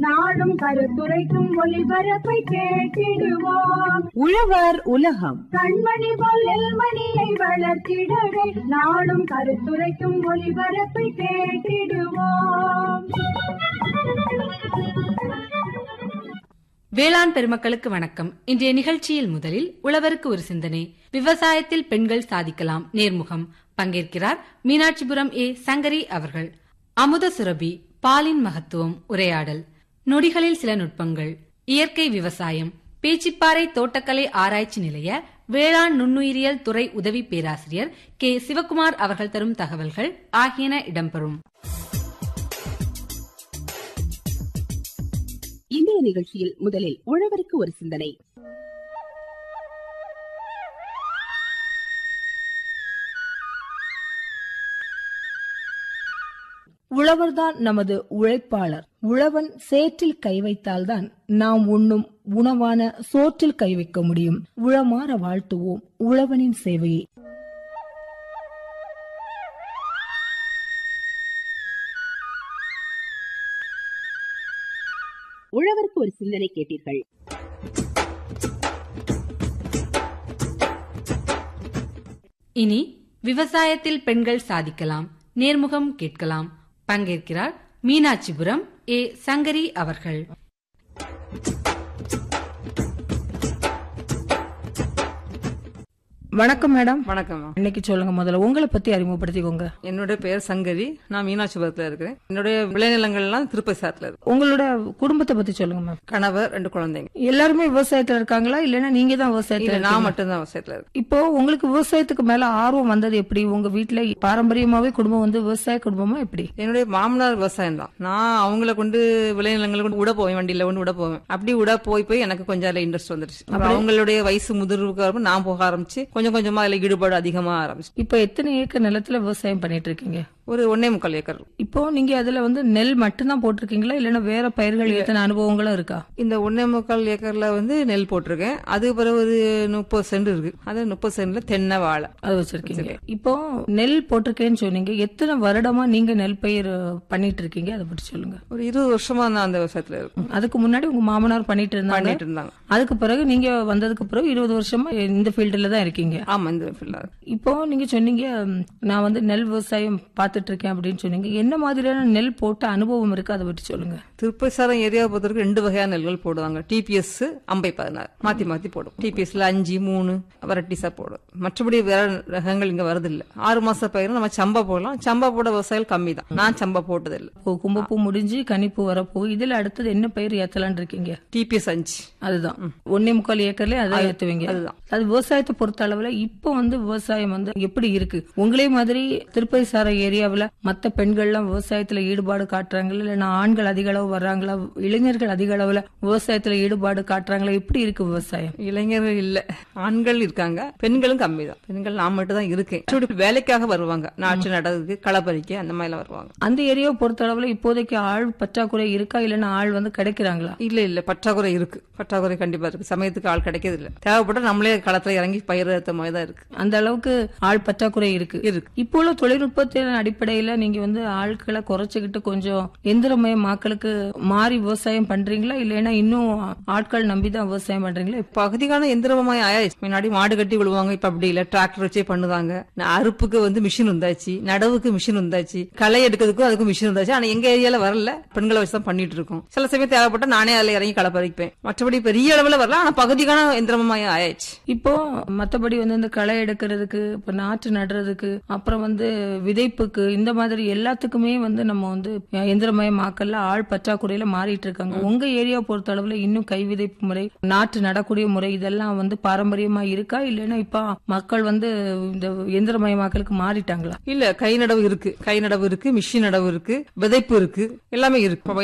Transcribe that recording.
நாடும் கருத்துரைக்கும் ஒளிபரப்பை கேட்டிடுவோம் உழவர் உலகம் கண்மணி போல் மணியை வளர்த்திடவே நாடும் கருத்துரைக்கும் ஒளிபரப்பை கேட்டிடுவோம் வேளாண் பெருமக்களுக்கு வணக்கம் இன்றைய நிகழ்ச்சியில் முதலில் உழவருக்கு ஒரு சிந்தனை விவசாயத்தில் பெண்கள் சாதிக்கலாம் நேர்முகம் பங்கேற்கிறார் மீனாட்சிபுரம் ஏ சங்கரி அவர்கள் அமுத சுரபி பாலின் மகத்துவம் உரையாடல் நொடிகளில் சில நுட்பங்கள் இயற்கை விவசாயம் பேச்சிப்பாறை தோட்டக்கலை ஆராய்ச்சி நிலைய வேளாண் நுண்ணுயிரியல் துறை உதவி பேராசிரியர் கே சிவக்குமார் அவர்கள் தரும் தகவல்கள் ஆகியன இடம்பெறும் இன்றைய நிகழ்ச்சியில் முதலில் உழவருக்கு ஒரு சிந்தனை உழவர்தான் நமது உழைப்பாளர் உழவன் சேற்றில் கை வைத்தால்தான் நாம் உண்ணும் உணவான சோற்றில் கை வைக்க முடியும் உளமாற வாழ்த்துவோம் உழவனின் சேவையை உழவருக்கு ஒரு சிந்தனை கேட்டீர்கள் இனி விவசாயத்தில் பெண்கள் சாதிக்கலாம் நேர்முகம் கேட்கலாம் பங்கேற்கிறார் மீனாட்சிபுரம் ஏ சங்கரி அவர்கள் வணக்கம் மேடம் வணக்கம்மா இன்னைக்கு சொல்லுங்க முதல்ல உங்களை பத்தி அறிமுகப்படுத்திக்கோங்க என்னுடைய பெயர் சங்கரி நான் மீனாட்சிபுரத்தில் இருக்கிறேன் என்னுடைய விளைநிலங்கள்லாம் திருப்பசாரத்தில் இருக்கு உங்களோட குடும்பத்தை பத்தி சொல்லுங்க மேம் கணவர் ரெண்டு குழந்தைங்க எல்லாருமே விவசாயத்துல இருக்காங்களா இல்லைன்னா நீங்க தான் இல்ல விவசாயத்துல நான் இருக்கீங்களா? மட்டும்தான் விவசாயத்தில் இருக்கேன் இப்போ உங்களுக்கு விவசாயத்துக்கு மேல ஆர்வம் வந்தது எப்படி உங்க வீட்டுல பாரம்பரியமாவே குடும்பம் வந்து விவசாய குடும்பமா எப்படி என்னுடைய மாமனார் விவசாயம் தான் நான் அவங்கள கொண்டு விளைநிலங்களை கொண்டு விட போவேன் வண்டியில கொண்டு விட போவேன் அப்படி விட போய் போய் எனக்கு கொஞ்சம் அதுல இன்ட்ரெஸ்ட் வந்துருச்சு அப்புறம் அவங்களுடைய வயசு முதிர்வுக்கு அப்புறம் நான் போக ஆரம்பிச்சு கொஞ்சம் கொஞ்சமா அதுல ஈடுபாடு அதிகமா ஆரம்பிச்சு இப்போ எத்தனை ஏக்கர் நிலத்துல விவசாயம் பண்ணிட்டு இருக்கீங்க ஒரு ஒன்னே முக்கால் ஏக்கர் இப்போ நீங்க அதுல வந்து நெல் மட்டும்தான் போட்டிருக்கீங்களா இல்லைன்னா வேற பயிர்கள் எத்தனை அனுபவங்களும் இருக்கா இந்த ஒன்னே முக்கால் ஏக்கர்ல வந்து நெல் போட்டிருக்கேன் அதுக்கு பிறகு ஒரு முப்பது சென்ட் இருக்கு அது முப்பது சென்ட்ல தென்னை வாழை அது வச்சிருக்கீங்க இப்போ நெல் போட்டிருக்கேன்னு சொன்னீங்க எத்தனை வருடமா நீங்க நெல் பயிர் பண்ணிட்டு இருக்கீங்க அதை பற்றி சொல்லுங்க ஒரு இருபது வருஷமா நான் அந்த விவசாயத்துல இருக்கேன் அதுக்கு முன்னாடி உங்க மாமனார் பண்ணிட்டு இருந்தாங்க பண்ணிட்டு இருந்தாங்க அதுக்கு பிறகு நீங்க வந்ததுக்கு பிறகு இருபது வருஷமா இந்த ஃபீல்டுல தான் இருக்கீங்க ஆமா இந்த ஃபீல்ட்ல இப்போ நீங்க சொன்னீங்க ம், நான் வந்து நெல் விவசாயம் பார்த்துட்டு இருக்கேன் அப்படின்னு சொன்னீங்க என்ன மாதிரியான நெல் போட்ட அனுபவம் இருக்கு அதை பற்றி சொல்லுங்க திருப்பசாரம் ஏரியாவை பொறுத்தவரைக்கும் ரெண்டு வகையான நெல்கள் போடுவாங்க டிபிஎஸ் அம்பை பதினாறு மாத்தி மாத்தி போடும் டிபிஎஸ்ல அஞ்சு மூணு வெரைட்டிஸா போடும் மற்றபடி வேற ரகங்கள் இங்க வரதில்ல ஆறு மாச பயிரும் நம்ம சம்பா போடலாம் சம்பா போட விவசாயிகள் கம்மி தான் நான் சம்பா போட்டதில்லை இப்போ கும்பப்பூ முடிஞ்சு கனிப்பூ வரப்போ இதுல அடுத்தது என்ன பயிர் ஏத்தலாம்னு இருக்கீங்க டிபிஎஸ் அஞ்சு அதுதான் ஒன்னே முக்கால் ஏக்கர்ல அதை ஏத்துவீங்க அதுதான். அது விவசாயத்தை பொறுத்த அளவுல இப்போ வந்து விவசாயம் வந்து எப்படி இருக்கு உங்களே மாதிரி திருப்பதி சார ஏரியாவுல மத்த பெண்கள்லாம் விவசாயத்துல ஈடுபாடு காட்டுறாங்களா இல்ல ஆண்கள் அதிக அளவு வர்றாங்களா இளைஞர்கள் அதிக அளவுல விவசாயத்துல ஈடுபாடு காட்டுறாங்களா எப்படி இருக்கு விவசாயம் இளைஞர்கள் இல்ல ஆண்கள் இருக்காங்க பெண்களும் கம்மி தான் பெண்கள் நான் மட்டும் தான் இருக்கேன் மற்றபடி வேலைக்காக வருவாங்க நாற்று நடவுக்கு களை பறிக்க அந்த மாதிரி எல்லாம் வருவாங்க அந்த ஏரியாவை பொறுத்த அளவுல இப்போதைக்கு ஆள் பற்றாக்குறை இருக்கா இல்லைன்னா ஆள் வந்து கிடைக்கிறாங்களா இல்ல இல்ல பற்றாக்குறை இருக்கு பற்றாக்குறை கண்டிப்பா இருக்கு சமயத்துக்கு ஆள் கிடைக்கிறது இல்ல தேவைப்பட்ட நம்மளே களத்துல இறங்கி பயிர் ஏத்த மாதிரி தான் இருக்கு அந்த அளவுக்கு ஆள் பற்றாக்குறை இருக்கு இருக்கு இப்போ உள்ள தொழில்நுட்பத்தின் அடிப்படையில நீங்க வந்து ஆட்களை குறைச்சுக்கிட்டு கொஞ்சம் எந்திரமய மக்களுக்கு மாறி விவசாயம் பண்றீங்களா இல்லைன்னா இன்னும் ஆட்கள் நம்பி தான் விவசாயம் பண்றீங்களா பகுதிக்கான எந்திரமயம் ஆயாச்சு முன்னாடி மாடு கட்டி விழுவாங்க இப்ப அப்படி இல்ல டிராக்டர் வச்சே பண்ணுவாங்க நான் அறுப்புக்கு வந்து மிஷின் வந்தாச்சு நடவுக்கு மிஷின் வந்தாச்சு களை எடுக்கிறதுக்கும் அதுக்கும் மிஷின் வந்தாச்சு ஆனா எங்க ஏரியால வரல பெண்களை வச்சு தான் பண்ணிட்டு இருக்கோம் சில சமயம் தேவைப்பட்டா நானே அதுல இறங்கி களை பறிப்பேன் மற்றபடி பெரிய அளவுல வரல ஆனா பகுதிக்கான எந்திரமயம் ஆயாச்சு இப்போ மத்தபடி வந்து இந்த களை எடுக்கிறதுக்கு இப்ப நாற்று நடுறதுக்கு அப்புறம் வந்து விதைப்புக்கு இந்த மாதிரி எல்லாத்துக்குமே வந்து நம்ம வந்து எந்திரமயமாக்கல்ல ஆள் பற்றாக்குறையில மாறிட்டு இருக்காங்க உங்க ஏரியா பொறுத்த அளவுல இன்னும் கை விதைப்பு முறை நாற்று நடக்கூடிய முறை இதெல்லாம் வந்து பாரம்பரியமா இருக்கா இல்லைன்னா இப்ப மக்கள் வந்து இந்த எந்திரமயமாக்கலுக்கு மாறிட்டாங்களா இல்ல கை நடவு இருக்கு கை நடவு இருக்கு மிஷின் நடவு இருக்கு விதைப்பு இருக்கு எல்லாமே இருக்கு